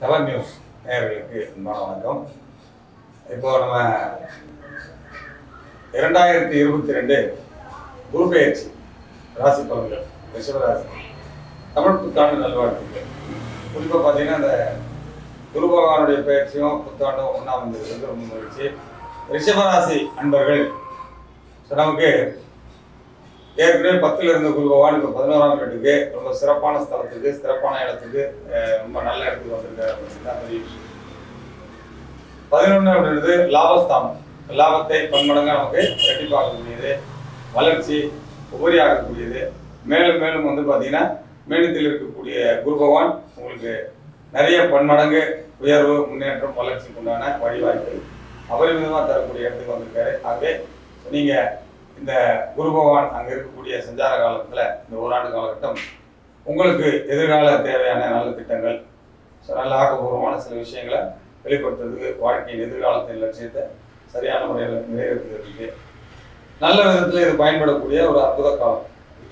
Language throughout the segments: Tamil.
டவர் நியூஸ் நேயர்களுக்கு அன்பான வணக்கம் இப்போ நம்ம இரண்டாயிரத்தி இருபத்தி ரெண்டு குரு பெயர்ச்சி ராசி பலன்கள் ரிஷபராசி தமிழ் புத்தாண்டு நல்வாழ்த்துக்கள் குறிப்பாக பார்த்தீங்கன்னா இந்த குரு பகவானுடைய பயிற்சியும் புத்தாண்டும் ஒன்றா வந்திருக்கிறது ரொம்ப மகிழ்ச்சி ரிஷபராசி அன்பர்கள் ஸோ நமக்கு ஏற்கனவே பத்தில் இருந்த குரு பகவான் இப்போ பதினோராம் வீட்டுக்கு ரொம்ப சிறப்பான ஸ்தலத்துக்கு சிறப்பான இடத்துக்கு அஹ், ரொம்ப நல்ல இடத்துக்கு வந்திருக்காரு அப்படின்னு தான் பெரிய விஷயம் பதினொன்று அப்படின்றது லாபஸ்தானம் லாபத்தை பன்மடங்காக நமக்கு ரெட்டிப்பாக்கக்கூடியது வளர்ச்சி உபரியாகக்கூடியது மேலும் மேலும் வந்து பார்த்தீங்கன்னா மேடத்தில் இருக்கக்கூடிய குரு பகவான் உங்களுக்கு நிறைய பன்மடங்கு உயர்வு முன்னேற்றம் வளர்ச்சிக்கு உண்டான வழிவாய்ப்பு அபரிமிதமாக தரக்கூடிய இடத்துக்கு வந்திருக்காரு ஆகவே நீங்கள் இந்த குரு பகவான் அங்கே இருக்கக்கூடிய சஞ்சார காலத்தில் இந்த ஓராண்டு காலகட்டம் உங்களுக்கு எதிர்கால தேவையான நல்ல திட்டங்கள் ஸோ நல்ல ஆக்கப்பூர்வமான சில விஷயங்களை வெளிப்படுத்துறதுக்கு வாழ்க்கையின் எதிர்காலத்தின் லட்சியத்தை சரியான முறையில் நிறைவேற்றுறதுக்கு நல்ல விதத்தில் இது பயன்படக்கூடிய ஒரு அற்புத காலம்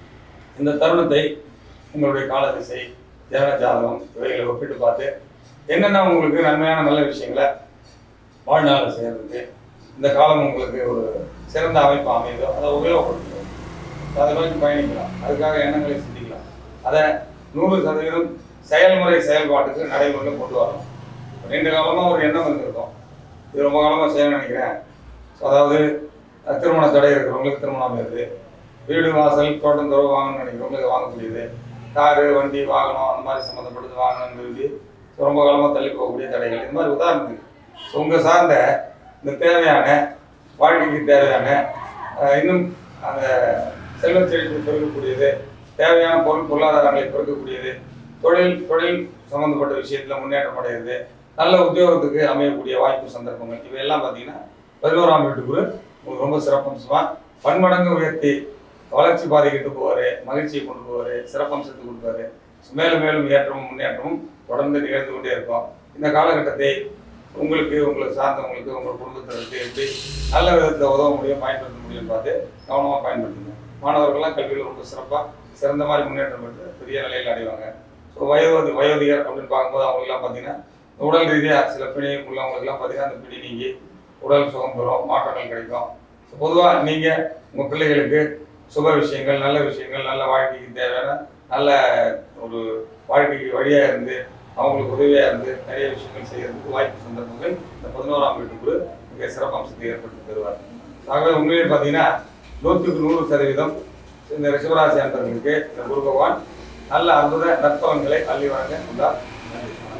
இந்த தருணத்தை உங்களுடைய கால திசை ஜனன ஜாதகம் இவைகளை ஒப்பிட்டு பார்த்து என்னென்ன உங்களுக்கு நன்மையான நல்ல விஷயங்களை வாழ்நாளில் செய்யறதுக்கு இந்த காலம் உங்களுக்கு ஒரு சிறந்த அமைப்பு அமையுதோ அதை உபயோகப்படுத்தும் அதை நோக்கி பயணிக்கலாம் அதுக்காக எண்ணங்களை சிந்திக்கலாம் அதை நூறு சதவீதம் செயல்முறை செயல்பாட்டுக்கு நடைமுறையில் கொண்டு வரணும் நீண்ட காலமாக ஒரு எண்ணம் இருந்திருக்கும் இது ரொம்ப காலமாக செய்யணும்னு நினைக்கிறேன் ஸோ அதாவது அஹ், திருமண தடை இருக்கிறவங்களுக்கு திருமணம் அமையுது வீடு வாசல் தோட்டம் துறவு வாங்கணும்னு நினைக்கிறவங்களுக்கு வாங்கக்கூடியது காரு வண்டி வாகனம் அந்த மாதிரி சம்மந்தப்பட்டது வாங்கணும்னு விரும்பி ஸோ ரொம்ப காலமாக தள்ளி போகக்கூடிய தடைகள் இந்த மாதிரி உதாரணத்துக்கு ஸோ உங்கள் சார்ந்த இந்த தேவையான வாழ்க்கைக்கு தேவையான அஹ், இன்னும் அந்த செல்வ செழிப்பு பெருக்கக்கூடியது தேவையான பொருள் பொருளாதாரங்களை பெருக்கக்கூடியது தொழில் தொழில் சம்மந்தப்பட்ட விஷயத்தில் முன்னேற்றம் அடைகிறது நல்ல உத்தியோகத்துக்கு அமையக்கூடிய வாய்ப்பு சந்தர்ப்பங்கள் இவையெல்லாம் பார்த்தீங்கன்னா பதினோராம் வீட்டுக்குரு உங்களுக்கு ரொம்ப சிறப்பம்சமாக பன்மடங்கு உயர்த்தி வளர்ச்சி பாதைக்கிட்டு போவார் மகிழ்ச்சியை கொண்டு போவார் சிறப்பம்சத்தை கொடுப்பாரு மேலும் மேலும் ஏற்றமும் முன்னேற்றமும் தொடர்ந்து நிகழ்ந்து கொண்டே இருக்கும் இந்த காலகட்டத்தை உங்களுக்கு உங்களை சார்ந்தவங்களுக்கு உங்கள் குடும்பத்தினருக்கு எப்படி நல்ல விதத்தில் உதவ முடியும் பயன்படுத்த முடியும்னு பார்த்து கவனமாக பயன்படுத்துங்க மாணவர்கள்லாம் கல்வியில் ரொம்ப சிறப்பாக சிறந்த மாதிரி முன்னேற்றம் பெற்று பெரிய நிலையில் அடைவாங்க ஸோ வயோதி வயோதிகர் அப்படின்னு பார்க்கும்போது அவங்களுக்குலாம் பார்த்தீங்கன்னா உடல் ரீதியாக சில பிணி உள்ளவங்களுக்குலாம் பார்த்தீங்கன்னா அந்த பிணி நீங்கி உடல் சுகம் பெறும் மாற்றங்கள் கிடைக்கும் ஸோ பொதுவாக நீங்கள் உங்கள் பிள்ளைகளுக்கு சுப விஷயங்கள் நல்ல விஷயங்கள் நல்ல வாழ்க்கைக்கு தேவையான நல்ல ஒரு வாழ்க்கைக்கு வழியாக இருந்து அவங்களுக்கு உதவியாக இருந்து நிறைய விஷயங்கள் செய்யறதுக்கு வாய்ப்பு சந்தர்ப்பங்கள் இந்த பதினோராம் வீட்டுக்குழு மிக சிறப்பம்சத்தை ஏற்படுத்தி தருவார் ஆகவே உண்மையிலே பார்த்தீங்கன்னா நூற்றுக்கு நூறு சதவீதம் இந்த ரிஷபராசி அன்பர்களுக்கு இந்த குரு பகவான் நல்ல அற்புத நற்பலன்களை அள்ளி வழங்க உள்ளார் நன்றி